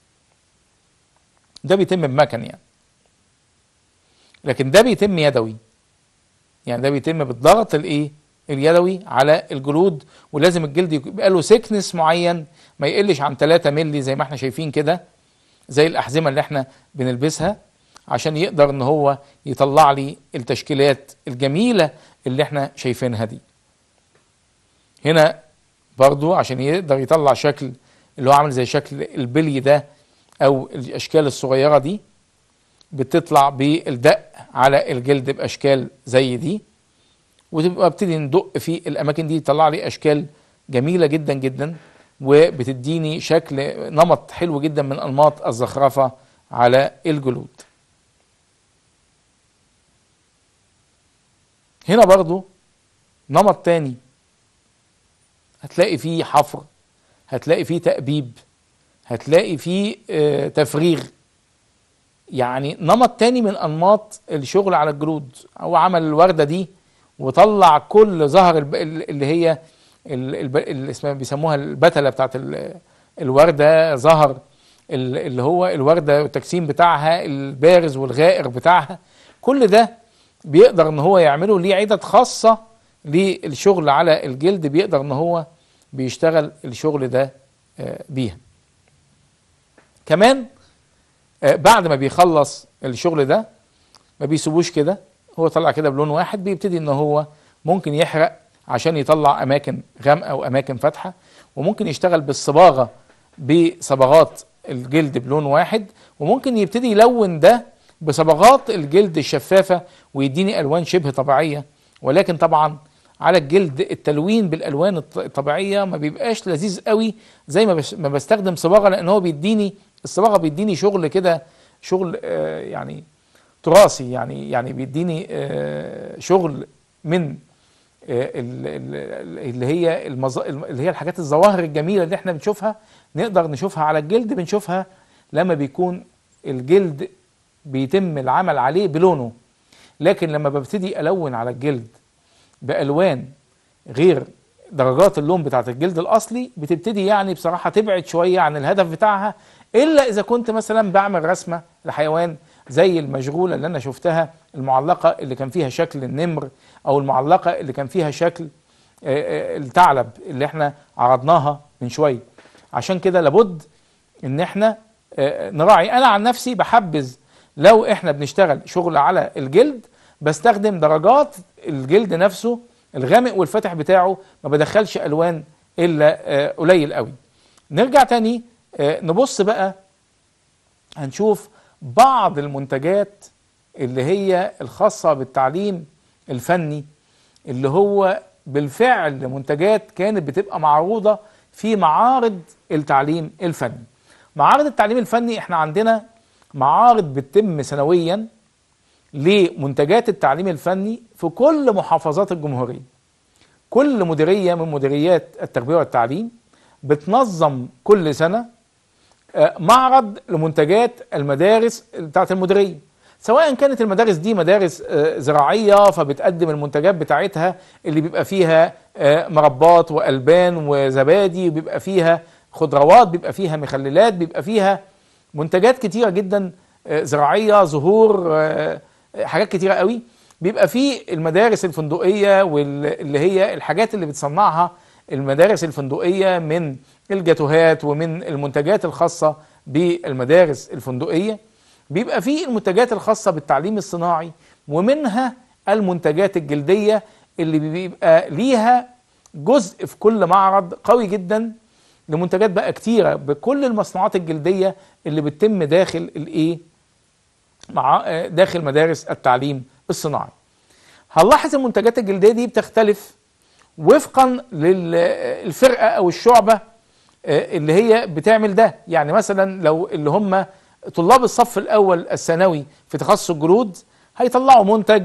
ده بيتم بمكن يعني لكن ده بيتم يدوي يعني ده بيتم بالضغط الايه اليدوي على الجلود ولازم الجلد يبقى له سكنس معين ما يقلش عن 3 مللي زي ما احنا شايفين كده زي الأحزمة اللي احنا بنلبسها عشان يقدر ان هو يطلع لي التشكيلات الجميلة اللي احنا شايفينها دي هنا برضو عشان يقدر يطلع شكل اللي هو عامل زي شكل البلي ده او الاشكال الصغيرة دي بتطلع بالدق على الجلد باشكال زي دي وتبقى ابتدي ندق في الاماكن دي يطلع لي اشكال جميلة جدا جدا وبتديني شكل نمط حلو جدا من انماط الزخرفة على الجلود هنا برضو نمط تاني هتلاقي فيه حفر هتلاقي فيه تأبيب هتلاقي فيه آه، تفريغ يعني نمط تاني من انماط الشغل على الجلود هو عمل الوردة دي وطلع كل ظهر الب- اللي هي ال- الب- اللي اسمها بيسموها البتلة بتاعت ال- الوردة ظهر ال- اللي هو الوردة والتجسيم بتاعها البارز والغائر بتاعها كل ده بيقدر ان هو يعمله ليه عدد خاصة للشغل على الجلد بيقدر ان هو بيشتغل الشغل ده آه، بيها كمان آه، بعد ما بيخلص الشغل ده ما بيسيبوش كده هو طلع كده بلون واحد بيبتدي ان هو ممكن يحرق عشان يطلع اماكن غامقه واماكن فاتحه وممكن يشتغل بالصباغه بصبغات الجلد بلون واحد وممكن يبتدي يلون ده بصبغات الجلد الشفافه ويديني الوان شبه طبيعيه ولكن طبعا على الجلد التلوين بالالوان الط- الطبيعيه ما بيبقاش لذيذ قوي زي ما بش- ما بستخدم صباغه لان هو بيديني الصباغه بيديني شغل كده شغل آه يعني تراثي يعني يعني بيديني آه شغل من آه، ال- ال- اللي هي المظ... اللي هي الحاجات الظواهر الجميله اللي احنا بنشوفها نقدر نشوفها على الجلد بنشوفها لما بيكون الجلد بيتم العمل عليه بلونه لكن لما ببتدي الون على الجلد بالوان غير درجات اللون بتاعت الجلد الاصلي بتبتدي يعني بصراحه تبعد شويه عن الهدف بتاعها الا اذا كنت مثلا بعمل رسمه لحيوان زي المشغولة اللي أنا شفتها المعلقة اللي كان فيها شكل النمر أو المعلقة اللي كان فيها شكل آه، آه، الثعلب اللي احنا عرضناها من شوية عشان كده لابد ان احنا آه، نراعي انا عن نفسي بحبذ لو احنا بنشتغل شغل على الجلد بستخدم درجات الجلد نفسه الغامق والفاتح بتاعه ما بدخلش الوان الا آه، قليل قوي نرجع تاني آه، نبص بقى هنشوف بعض المنتجات اللي هي الخاصة بالتعليم الفني اللي هو بالفعل منتجات كانت بتبقى معروضة في معارض التعليم الفني معارض التعليم الفني احنا عندنا معارض بتتم سنويا لمنتجات التعليم الفني في كل محافظات الجمهورية كل مديرية من مديريات التربية والتعليم بتنظم كل سنة آه، معرض لمنتجات المدارس بتاعت المديرية سواء كانت المدارس دي مدارس آه، زراعية فبتقدم المنتجات بتاعتها اللي بيبقى فيها آه، مربات وألبان وزبادي بيبقى فيها خضروات بيبقى فيها مخللات بيبقى فيها منتجات كتيرة جدا آه، زراعية زهور آه، حاجات كتيرة قوي بيبقى في المدارس الفندقية واللي هي الحاجات اللي بتصنعها المدارس الفندقية من الجاتوهات ومن المنتجات الخاصة بالمدارس الفندقية بيبقى في المنتجات الخاصة بالتعليم الصناعي ومنها المنتجات الجلدية اللي بيبقى ليها جزء في كل معرض قوي جدا لمنتجات بقى كتيرة بكل المصنوعات الجلدية اللي بتتم داخل الايه مع آه، داخل مدارس التعليم الصناعي هنلاحظ المنتجات الجلدية دي بتختلف وفقا للفرقة او الشعبة آه، اللي هي بتعمل ده يعني مثلا لو اللي هم طلاب الصف الاول الثانوي في تخصص الجلود هيطلعوا منتج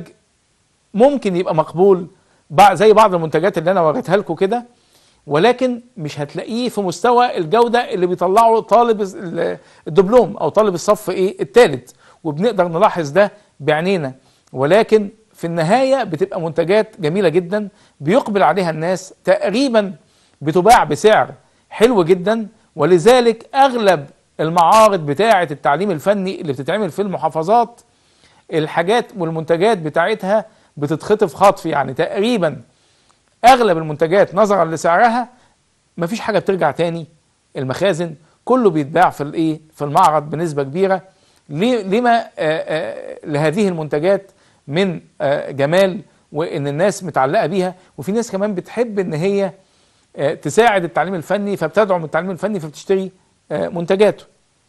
ممكن يبقى مقبول بع- زي بعض المنتجات اللي انا وريتها لكم كده ولكن مش هتلاقيه في مستوى الجودة اللي بيطلعه طالب ال- الدبلوم او طالب الصف ايه الثالث وبنقدر نلاحظ ده بعينينا ولكن في النهاية بتبقى منتجات جميلة جدا بيقبل عليها الناس تقريبا بتباع بسعر حلو جدا ولذلك اغلب المعارض بتاعة التعليم الفني اللي بتتعمل في المحافظات الحاجات والمنتجات بتاعتها بتتخطف خطف يعني تقريبا اغلب المنتجات نظرا لسعرها مفيش حاجه بترجع تاني المخازن كله بيتباع في الايه في المعرض بنسبه كبيره ليه- لما آه، آه، لهذه المنتجات من آه، جمال وان الناس متعلقه بيها وفي ناس كمان بتحب ان هي آه، تساعد التعليم الفني فبتدعم التعليم الفني فبتشتري آه، منتجاته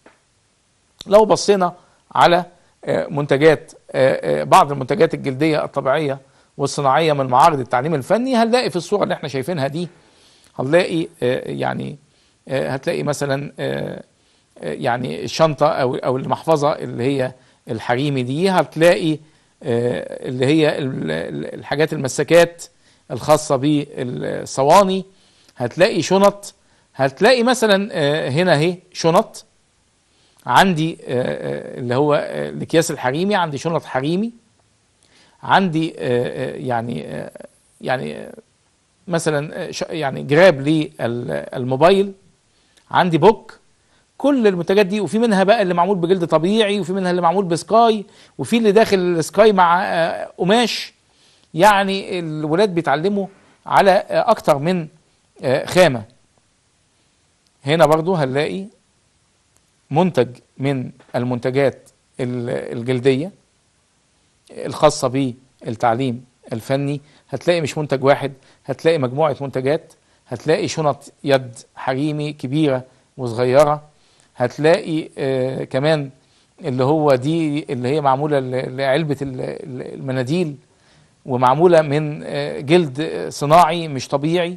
لو بصينا على آه، منتجات آه، آه، بعض المنتجات الجلديه الطبيعيه والصناعيه من معارض التعليم الفني هنلاقي في الصوره اللي احنا شايفينها دي هنلاقي آه، يعني آه، هتلاقي مثلا آه، آه، يعني الشنطه او او المحفظه اللي هي الحريمي دي هتلاقي آه، اللي هي ال- ال- الحاجات المسكات الخاصه بالصواني هتلاقي شنط هتلاقي مثلا آه، هنا اهي شنط عندي آه، آه، اللي هو آه، الاكياس الحريمي عندي شنط حريمي عندي آه، آه، يعني آه، يعني آه، مثلا آه، ش- يعني جراب للموبايل عندي بوك كل المنتجات دي وفي منها بقى اللي معمول بجلد طبيعي وفي منها اللي معمول بسكاي وفي اللي داخل السكاي مع آه، قماش يعني الولاد بيتعلموا على آه، اكتر من آه، خامة هنا برضو هنلاقي منتج من المنتجات ال- الجلدية الخاصة بالتعليم الفني هتلاقي مش منتج واحد هتلاقي مجموعة منتجات هتلاقي شنط يد حريمي كبيرة وصغيرة هتلاقي آه كمان اللي هو دي اللي هي معمولة ل- لعلبة ال- ال- المناديل ومعمولة من آه جلد صناعي مش طبيعي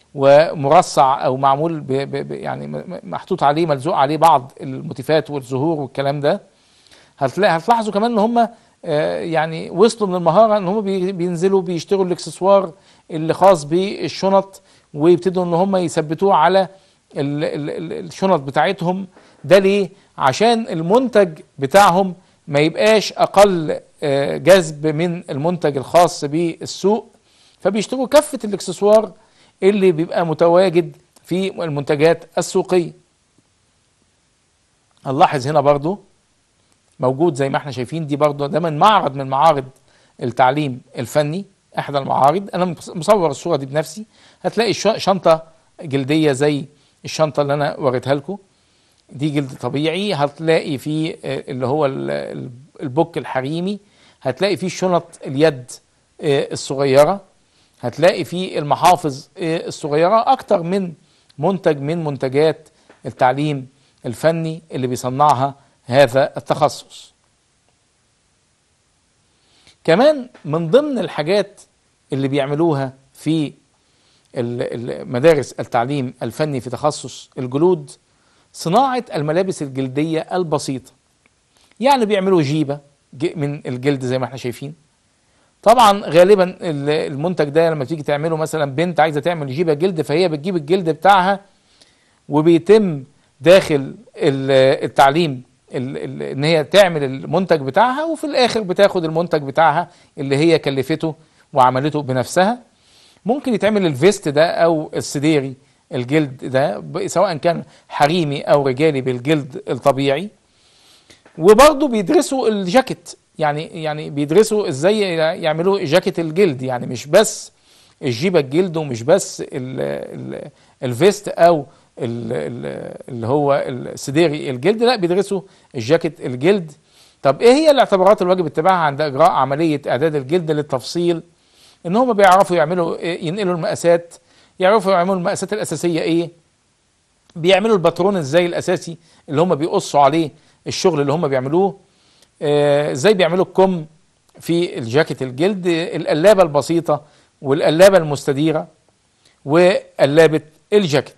ومرصع او معمول ب ب ب يعني م- م- محطوط عليه ملزوق عليه بعض الموتيفات والزهور والكلام ده هتلاقي هتلاحظوا كمان ان هم آه، يعني وصلوا من المهاره ان هم بي- بينزلوا بيشتروا الاكسسوار اللي خاص بالشنط ويبتدوا ان هم يثبتوه على ال- ال- ال- الشنط بتاعتهم ده ليه؟ عشان المنتج بتاعهم ما يبقاش اقل آه، جذب من المنتج الخاص بالسوق فبيشتروا كافه الاكسسوار اللي بيبقى متواجد في المنتجات السوقيه. هنلاحظ هنا برضو موجود زي ما احنا شايفين دي برضه ده من معرض من معارض التعليم الفني احدى المعارض انا مصور الصوره دي بنفسي هتلاقي الش- شنطه جلديه زي الشنطه اللي انا وريتها لكم دي جلد طبيعي هتلاقي فيه آه، اللي هو ال- ال- البوك الحريمي هتلاقي فيه شنط اليد آه، الصغيره هتلاقي فيه المحافظ آه، الصغيره اكتر من منتج من منتجات التعليم الفني اللي بيصنعها هذا التخصص كمان من ضمن الحاجات اللي بيعملوها في ال- ال- مدارس التعليم الفني في تخصص الجلود صناعة الملابس الجلدية البسيطة يعني بيعملوا جيبة ج- من الجلد زي ما احنا شايفين طبعا غالبا ال- المنتج ده لما تيجي تعمله مثلا بنت عايزة تعمل جيبة جلد فهي بتجيب الجلد بتاعها وبيتم داخل ال- التعليم ال- ال- ان هي تعمل المنتج بتاعها وفي الاخر بتاخد المنتج بتاعها اللي هي كلفته وعملته بنفسها ممكن يتعمل الفيست ده او السديري الجلد ده ب- سواء كان حريمي او رجالي بالجلد الطبيعي وبرضه بيدرسوا الجاكيت يعني يعني بيدرسوا ازاي يعملوا جاكيت الجلد يعني مش بس الجيبه الجلد ومش بس ال ال الفيست او ال ال اللي هو السديري الجلد لا بيدرسوا الجاكيت الجلد طب ايه هي الاعتبارات الواجب اتباعها عند اجراء عمليه اعداد الجلد للتفصيل ان هم بيعرفوا يعملوا إيه؟ ينقلوا المقاسات يعرفوا يعملوا المقاسات الاساسيه ايه بيعملوا الباترون ازاي الاساسي اللي هم بيقصوا عليه الشغل اللي هم بيعملوه آه، ازاي بيعملوا الكم في الجاكيت الجلد القلابه البسيطه والقلابه المستديره وقلابه الجاكيت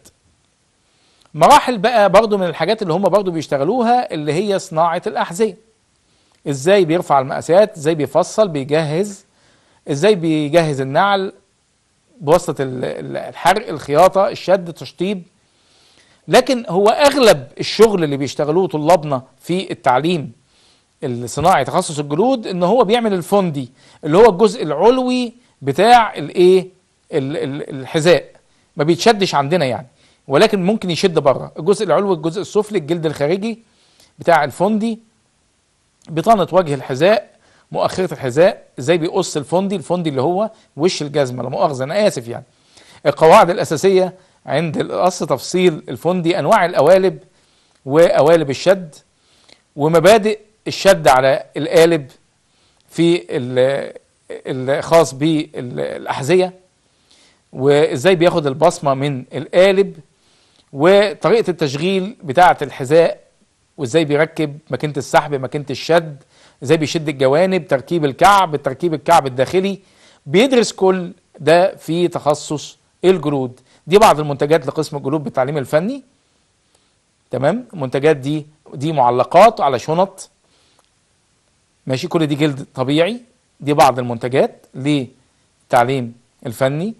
مراحل بقى برضو من الحاجات اللي هم برضو بيشتغلوها اللي هي صناعه الاحذيه ازاي بيرفع المقاسات ازاي بيفصل بيجهز ازاي بيجهز النعل بواسطه ال- ال- الحرق الخياطه الشد التشطيب لكن هو اغلب الشغل اللي بيشتغلوه طلابنا في التعليم الصناعي تخصص الجلود ان هو بيعمل الفندي اللي هو الجزء العلوي بتاع الايه ال- ال- الحذاء ما بيتشدش عندنا يعني ولكن ممكن يشد بره الجزء العلوي الجزء السفلي الجلد الخارجي بتاع الفندي بطانه وجه الحذاء مؤخره الحذاء ازاي بيقص الفندي الفندي اللي هو وش الجزمه لا مؤاخذه انا اسف يعني القواعد الاساسيه عند القص تفصيل الفندي انواع القوالب وقوالب الشد ومبادئ الشد على القالب في ال- الخاص بالاحذيه وازاي بياخد البصمه من القالب وطريقه التشغيل بتاعه الحذاء وازاي بيركب ماكينه السحب ماكينه الشد ازاي بيشد الجوانب تركيب الكعب تركيب الكعب الداخلي بيدرس كل ده في تخصص الجلود دي بعض المنتجات لقسم الجلود بالتعليم الفني تمام المنتجات دي دي معلقات على شنط ماشي كل دي جلد طبيعي دي بعض المنتجات للتعليم الفني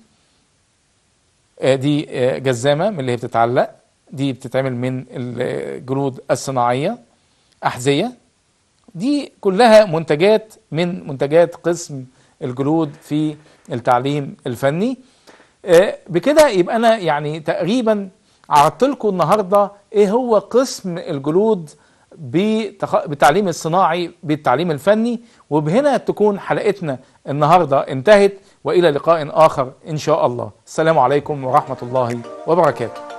آه، دي آه، جزامة من اللي هي بتتعلق دي بتتعمل من الجلود الصناعية أحذية دي كلها منتجات من منتجات قسم الجلود في التعليم الفني آه، بكده يبقى انا يعني تقريبا عرضت لكم النهارده ايه هو قسم الجلود بتخ... بالتعليم الصناعي بالتعليم الفني وبهنا تكون حلقتنا النهارده انتهت والى لقاء اخر ان شاء الله السلام عليكم ورحمه الله وبركاته